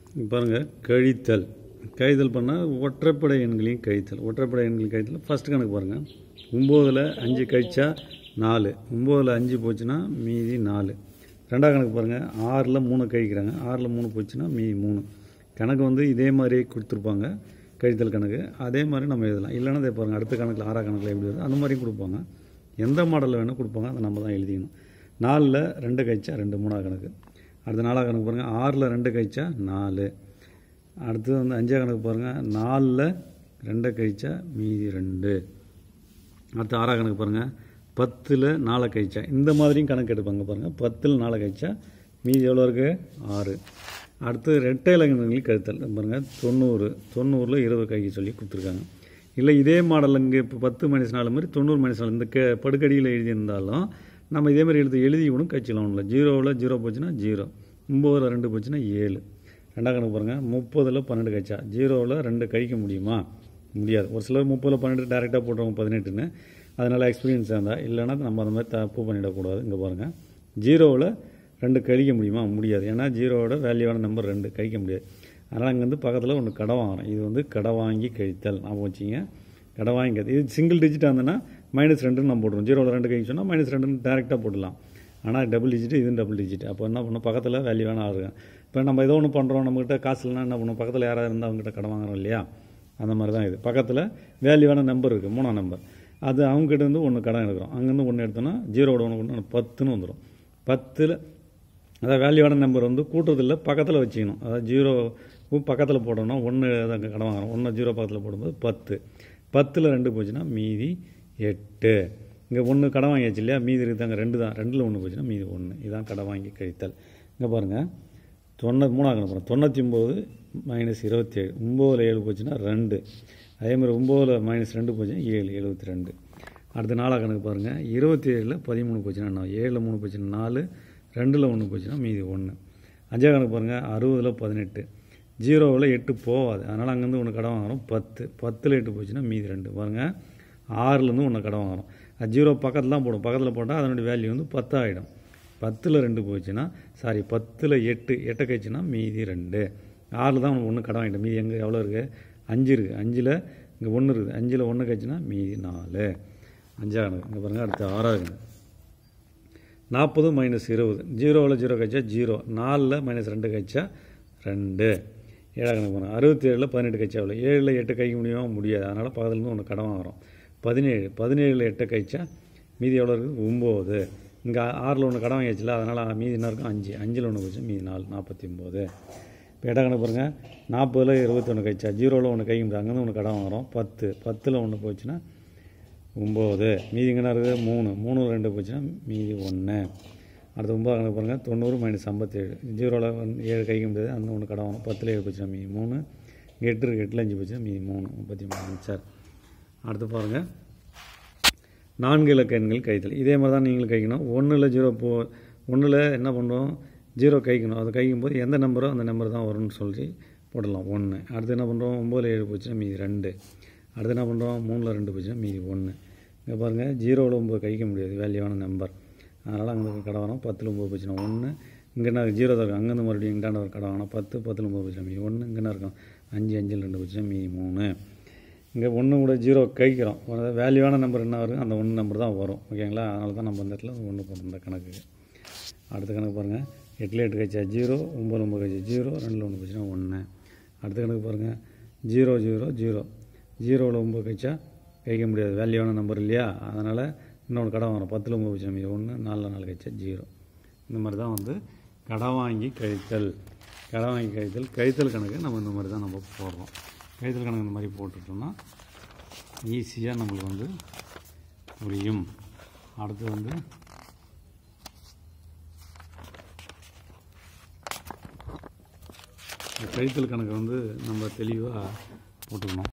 இங்க பாருங்க கழித்தல் கழித்தல் பண்ணால் ஒற்றைப்படை எண்களையும் கழித்தல் ஒற்றைப்படை எண்களையும் கழித்தல் ஃபஸ்ட்டு கணக்கு பாருங்கள் ஒம்போதில் அஞ்சு கழிச்சா நாலு ஒம்போதில் அஞ்சு போச்சுன்னா மீதி நாலு ரெண்டாவது கணக்கு பாருங்கள் ஆறில் மூணு கழிக்கிறாங்க ஆறில் மூணு போச்சுன்னா மீதி மூணு கணக்கு வந்து இதே மாதிரி கொடுத்துருப்பாங்க கழித்தல் கணக்கு அதே மாதிரி நம்ம எழுதலாம் இல்லைன்னா இதே பாருங்கள் அடுத்த கணக்கில் ஆறாம் கணக்கில் எப்படி வருது அந்த மாதிரியும் கொடுப்பாங்க எந்த மாடலில் வேணால் கொடுப்பாங்க அதை நம்ம தான் எழுதிக்கணும் நாலில் ரெண்டு கழிச்சா ரெண்டு மூணாவது கணக்கு அடுத்த நாலாவது கணக்கு பாருங்கள் ஆறில் ரெண்டு கழிச்சா நாலு அடுத்தது வந்து அஞ்சாவது கணக்கு பாருங்கள் நாலில் ரெண்டை கழிச்சா மீதி ரெண்டு அடுத்து ஆறாவது கணக்கு பாருங்கள் பத்தில் நாலை கழிச்சா இந்த மாதிரியும் கணக்கு எடுப்பாங்க பாருங்கள் பத்தில் நாலை கழிச்சா மீதி எவ்வளோ இருக்குது ஆறு அடுத்து ரெட்டை இலக்கணங்களுக்கு கழித்தல் பாருங்கள் தொண்ணூறு தொண்ணூறில் இருபது கைக்கு சொல்லி கொடுத்துருக்காங்க இல்லை இதே மாடல் இங்கே இப்போ பத்து மைனஸ் நாலு மாதிரி தொண்ணூறு மைனஸ் நாலு இந்த க படுக்கடியில் எழுதியிருந்தாலும் நம்ம இதே மாதிரி எழுதி எழுதி கூட கட்சியில் ஒன்றும் இல்லை ஜீரோவில் ஜீரோ போச்சுன்னா ஜீரோ ஒம்போதில் ரெண்டு போச்சுன்னா ஏழு ரெண்டாம் கணக்கு பாருங்கள் முப்பதில் பன்னெண்டு கழிச்சா ஜீரோவில் ரெண்டு கழிக்க முடியுமா முடியாது ஒரு சிலர் முப்பதில் பன்னெண்டு டேரெக்டாக போட்டுருவாங்க பதினெட்டுன்னு அதனால் எக்ஸ்பீரியன்ஸ் இருந்தால் இல்லைன்னா நம்ம அந்த மாதிரி தப்பு பண்ணிடக்கூடாது இங்கே பாருங்கள் ஜீரோவில் ரெண்டு கழிக்க முடியுமா முடியாது ஏன்னா ஜீரோவோட வேல்யூவான நம்பர் ரெண்டு கழிக்க முடியாது அதனால் அங்கே வந்து பக்கத்தில் ஒன்று கடை வாங்குறோம் இது வந்து கடை வாங்கி கழித்தல் ஞாபகம் வச்சிங்க கடை வாங்கி கழித்தல். இது சிங்கிள் டிஜிட்டாக இருந்ததுன்னா மைனஸ் ரெண்டுன்னு நம்ம போட்டுருவோம் ஜீரோவில் ரெண்டு கழிக்க சொன்னால் மைனஸ் ரெண்டுன்னு டேரெக்டாக போடலாம் ஆனால் டபுள் டிஜிட் இதுவும் டபுள் டிஜிட் அப்போ என்ன பண்ணணும் பக்கத்தில் வேல்யூவான ஆகுங்க இப்போ நம்ம ஏதோ ஒன்று பண்ணுறோம் நம்மகிட்ட காசு இல்லைன்னா என்ன பண்ணுவோம் பக்கத்தில் யாராவது இருந்தால் அவங்ககிட்ட கடன் வாங்குறோம் இல்லையா அந்த மாதிரி தான் இது பக்கத்தில் வேல்யூவான நம்பர் இருக்குது மூணாம் நம்பர் அது அவங்ககிட்ட இருந்து ஒன்று கடன் எடுக்கிறோம் அங்கேருந்து ஒன்று எடுத்தோன்னா ஜீரோவோட ஒன்று ஒன்று பத்துன்னு வந்துடும் பத்தில் அதாவது வேல்யூவான நம்பர் வந்து கூட்டுறதில்ல பக்கத்தில் வச்சுக்கணும் அதாவது ஜீரோ பக்கத்தில் போடணும் ஒன்று தான் கடன் வாங்குறோம் ஒன்று ஜீரோ பக்கத்தில் போடும்போது பத்து பத்தில் ரெண்டு போச்சுன்னா மீதி எட்டு இங்கே ஒன்று கடன் வாங்கியாச்சு இல்லையா மீதி இருக்குதாங்க ரெண்டு தான் ரெண்டில் ஒன்று போச்சுன்னா மீதி ஒன்று இதான் கடன் வாங்கி கழித்தல் இங்கே பாருங்கள் தொண்ணூ மூணாவது கணக்கு பாருங்க தொண்ணூற்றி ஒம்பது மைனஸ் இருபத்தேழு ஒம்போதில் ஏழு போச்சுன்னா ரெண்டு அதே மாதிரி ஒம்போதில் மைனஸ் ரெண்டு போச்சுன்னா ஏழு எழுபத்தி ரெண்டு அடுத்த நாலாவது கணக்கு பாருங்கள் இருபத்தி ஏழில் பதிமூணு போச்சுன்னா என்ன ஏழில் மூணு போச்சுன்னா நாலு ரெண்டில் ஒன்று போச்சுன்னா மீதி ஒன்று அஞ்சாவது கணக்கு பாருங்கள் அறுபதில் பதினெட்டு ஜீரோவில் எட்டு போகாது அதனால் அங்கேருந்து ஒன்று கடன் வாங்குறோம் பத்து பத்தில் எட்டு போச்சுன்னா மீதி ரெண்டு பாருங்கள் ஆறுலேருந்து ஒன்று கடன் வாங்குறோம் அது ஜீரோ பக்கத்தில் தான் போடும் பக்கத்தில் போட்டால் அதனுடைய வேல்யூ வந்து பத்தாயிடும் பத்தில் ரெண்டு போச்சுன்னா சாரி பத்தில் எட்டு எட்டை கழிச்சுன்னா மீதி ரெண்டு ஆறில் தான் ஒன்று கடன் வாங்கிட்டோம் மீதி எங்கே எவ்வளோ இருக்குது அஞ்சு இருக்குது அஞ்சில் இங்கே ஒன்று இருக்குது அஞ்சில் ஒன்று கழிச்சுன்னா மீதி நாலு அஞ்சாவது கணக்கு இங்கே பாருங்கள் அடுத்து ஆறாவது கணக்கு நாற்பது மைனஸ் இருபது ஜீரோவில் ஜீரோ கழிச்சா ஜீரோ நாலில் மைனஸ் ரெண்டு கழிச்சா ரெண்டு ஏழாம் கணக்கு பாருங்கள் அறுபத்தி ஏழில் பதினெட்டு கழிச்சா எவ்வளோ ஏழில் எட்டு கழிக்க முடியுமா முடியாது அதனால் பக்கத்துலேருந்து ஒன்று கடன் வாங்குறோம் பதினேழு பதினேழில் எட்டு கழிச்சா மீதி எவ்வளோ இருக்குது ஒம்பது இங்கே ஆறில் ஒன்று கடன் வாங்கியாச்சுல அதனால் மீதி என்ன இருக்கும் அஞ்சு அஞ்சில் ஒன்று போச்சு மீதி நாலு நாற்பத்தி ஒம்பது இப்போ இடம் கணக்கு பாருங்கள் நாற்பதில் இருபத்தொன்று கழிச்சா ஜீரோவில் ஒன்று கழிக்க முடியாது அங்கேருந்து ஒன்று கடன் வாங்குறோம் பத்து பத்தில் ஒன்று போச்சுன்னா ஒம்பது மீதி எங்கே இருக்குது மூணு மூணு ரெண்டு போச்சுன்னா மீதி ஒன்று அடுத்து ஒம்பது கணக்கு பாருங்கள் தொண்ணூறு மைனஸ் ஐம்பத்தேழு ஜீரோவில் வந்து ஏழு கைக்க முடியாது அந்த ஒன்று கடன் வாங்கணும் பத்தில் ஏழு போச்சுன்னா மீதி மூணு இங்கே எட்டு இருக்குது எட்டில் அஞ்சு போச்சுன்னா மீதி மூணு முப்பத்தி மூணு சார் அடுத்து பாருங்கள் நான்கு இலக்க எண்கள் கைத்தல் இதே மாதிரி தான் நீங்களும் கைக்கணும் ஒன்றில் ஜீரோ போ ஒன்றில் என்ன பண்ணுறோம் ஜீரோ கைக்கணும் அது கைக்கும் போது எந்த நம்பரோ அந்த நம்பர் தான் வரும்னு சொல்லி போடலாம் ஒன்று அடுத்து என்ன பண்ணுறோம் ஒம்போதில் ஏழு போச்சுன்னா மீதி ரெண்டு அடுத்து என்ன பண்ணுறோம் மூணில் ரெண்டு போச்சுன்னா மீதி ஒன்று இங்கே பாருங்கள் ஜீரோவில் ஒம்பது கைக்க முடியாது வேல்யூவான நம்பர் அதனால் அங்கே கடை வரோம் பத்தில் ஒம்பது போச்சுன்னா ஒன்று இங்கே என்ன ஜீரோ தான் இருக்கும் அங்கேருந்து மறுபடியும் இங்கிட்டாண்ட ஒரு கடை வாங்கினா பத்து பத்தில் ஒம்பது போச்சுன்னா மீதி ஒன்று இங்கே என்ன இருக்கும் அஞ்சு அஞ்சில் ரெண்டு போச்சுன்னா மீதி மூணு இங்கே ஒன்று கூட ஜீரோ கழிக்கிறோம் அதாவது வேல்யூவான நம்பர் என்ன வரும் அந்த ஒன்று நம்பர் தான் வரும் ஓகேங்களா அதனால தான் நம்ம இந்த இடத்துல ஒன்று போட்டோம் இந்த கணக்குக்கு அடுத்த கணக்கு பாருங்கள் எட்டில் எட்டு கழிச்சா ஜீரோ ஒம்பது ஒம்பது கழிச்சா ஜீரோ ரெண்டில் ஒன்று போச்சுன்னா ஒன்று அடுத்த கணக்கு பாருங்கள் ஜீரோ ஜீரோ ஜீரோ ஜீரோவில் ஒம்பது கழிச்சா கழிக்க முடியாது வேல்யூவான நம்பர் இல்லையா அதனால் இன்னொன்று கடன் வரும் பத்தில் ஒம்பது போச்சுன்னா மீதி ஒன்று நாலில் நாலு கழிச்சா ஜீரோ இந்த மாதிரி தான் வந்து கடன் வாங்கி கழித்தல் கடன் வாங்கி கழித்தல் கழித்தல் கணக்கு நம்ம இந்த மாதிரி தான் நம்ம போடுறோம் கழித்தல் கணக்கு இந்த மாதிரி போட்டுட்டோம்னா ஈஸியாக நம்மளுக்கு வந்து புரியும் அடுத்து வந்து இந்த கழித்தல் கணக்கு வந்து நம்ம தெளிவாக போட்டுக்கணும்